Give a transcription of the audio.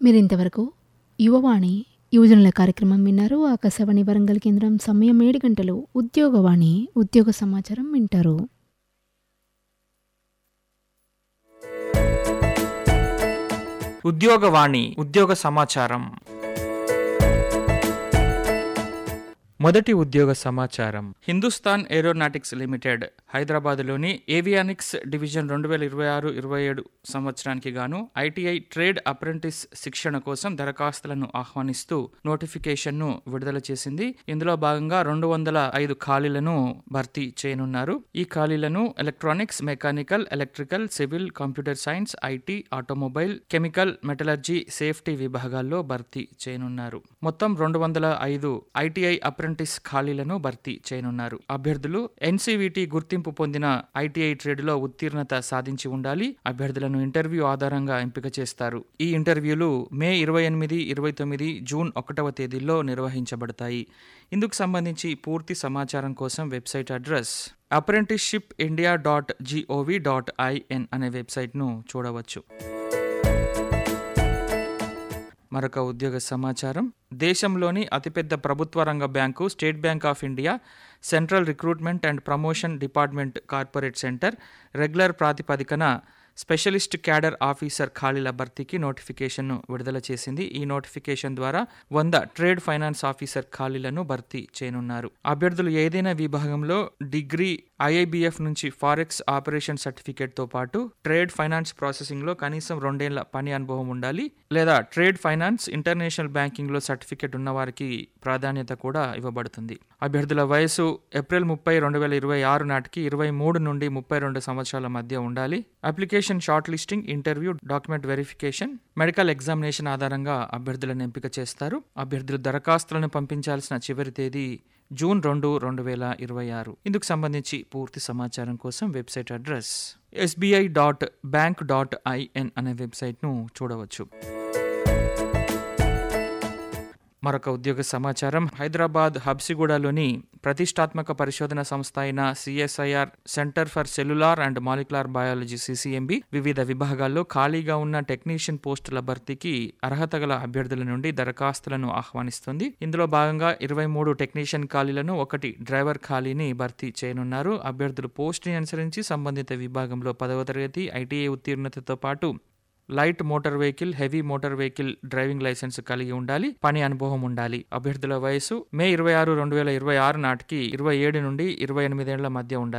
మీరింతవరకు యువవాణి యువజనుల కార్యక్రమం విన్నారు ఆకాశవాణి వరంగల్ కేంద్రం సమయం ఏడు గంటలు ఉద్యోగవాణి ఉద్యోగ సమాచారం వింటారు ఉద్యోగవాణి ఉద్యోగ సమాచారం మొదటి ఉద్యోగ సమాచారం హిందుస్థాన్ ఏరోనాటిక్స్ లిమిటెడ్ హైదరాబాద్లోని ఏవియానిక్స్ డివిజన్ రెండు వేల ఇరవై ఆరు ఇరవై ఏడు సంవత్సరానికి గాను ఐటీఐ ట్రేడ్ అప్రెంటిస్ శిక్షణ కోసం దరఖాస్తులను ఆహ్వానిస్తూ నోటిఫికేషన్ను విడుదల చేసింది ఇందులో భాగంగా రెండు వందల ఐదు ఖాళీలను భర్తీ చేయనున్నారు ఈ ఖాళీలను electronics mechanical electrical civil computer science IT automobile chemical metallurgy safety విభాగాల్లో భర్తీ చేయనున్నారు మొత్తం రెండు వందల ఐదు ఐటీఐ అప్రెంటిస్ ఖాళీలను భర్తీ చేయనున్నారు అభ్యర్థులు ఎన్సీవీటీ గుర్తింపు పొందిన ఐటీఐ ట్రేడ్లో ఉత్తీర్ణత సాధించి ఉండాలి అభ్యర్థులను ఇంటర్వ్యూ ఆధారంగా ఎంపిక చేస్తారు ఈ ఇంటర్వ్యూలు మే ఇరవై ఎనిమిది ఇరవై తొమ్మిది జూన్ ఒకటవ తేదీల్లో నిర్వహించబడతాయి ఇందుకు సంబంధించి పూర్తి సమాచారం కోసం website address apprenticeship India dot GOV dot IN అనే వెబ్సైట్ను చూడవచ్చు మరొక ఉద్యోగ సమాచారం దేశంలోని అతిపెద్ద ప్రభుత్వ రంగ bank State Bank of India central recruitment and promotion department corporate center regular ప్రాతిపదికన స్పెషలిస్ట్ క్యాడర్ ఆఫీసర్ ఖాళీల భర్తీకి నోటిఫికేషన్ను విడుదల చేసింది ఈ నోటిఫికేషన్ ద్వారా వంద ట్రేడ్ ఫైనాన్స్ ఆఫీసర్ ఖాళీలను భర్తీ చేయనున్నారు అభ్యర్థులు ఏదైనా విభాగంలో డిగ్రీ ఐఐబిఎఫ్ నుంచి ఫారెక్స్ ఆపరేషన్ సర్టిఫికేట్తో పాటు ట్రేడ్ ఫైనాన్స్ ప్రాసెసింగ్లో కనీసం రెండేళ్ల పని అనుభవం ఉండాలి లేదా ట్రేడ్ ఫైనాన్స్ ఇంటర్నేషనల్ బ్యాంకింగ్లో సర్టిఫికేట్ ఉన్నవారికి ప్రాధాన్యత కూడా ఇవ్వబడుతుంది అభ్యర్థుల వయసు ఏప్రిల్ ముప్పై రెండు వేల ఇరవై ఆరు నాటికి ఇరవై మూడు నుండి ముప్పై రెండు సంవత్సరాల మధ్య ఉండాలి application short listing interview document verification medical examination ఆధారంగా అభ్యర్థులను ఎంపిక చేస్తారు అభ్యర్థులు దరఖాస్తులను పంపించాల్సిన చివరి తేదీ జూన్ రెండు రెండు వేల ఇరవై ఆరు ఇందుకు సంబంధించి పూర్తి సమాచారం కోసం website address SBI dot bank dot IN అనే వెబ్సైట్ను చూడవచ్చు మరొక ఉద్యోగ సమాచారం హైదరాబాద్ హబ్సిగూడలోని ప్రతిష్టాత్మక పరిశోధన సంస్థ అయిన CSIR center for cellular and molecular biology CCMB వివిధ విభాగాల్లో ఖాళీగా ఉన్న టెక్నీషియన్ పోస్టుల భర్తీకి అర్హత గల అభ్యర్థుల నుండి దరఖాస్తులను ఆహ్వానిస్తుంది ఇందులో భాగంగా ఇరవై మూడు టెక్నీషియన్ ఖాళీలను ఒకటి డ్రైవర్ ఖాళీని భర్తీ చేయనున్నారు అభ్యర్థులు పోస్టుని అనుసరించి సంబంధిత విభాగంలో పదవ తరగతి ఐటీఐ ఉత్తీర్ణతతో పాటు light motor vehicle heavy motor vehicle driving licence కలిగి ఉండాలి పని అనుభవం ఉండాలి అభ్యర్థుల వయసు మే ఇరవై ఆరు రెండు వేల ఇరవై ఆరు నాటికి ఇరవై ఏడు నుండి ఇరవై ఎనిమిదేళ్ల మధ్య ఉండాలి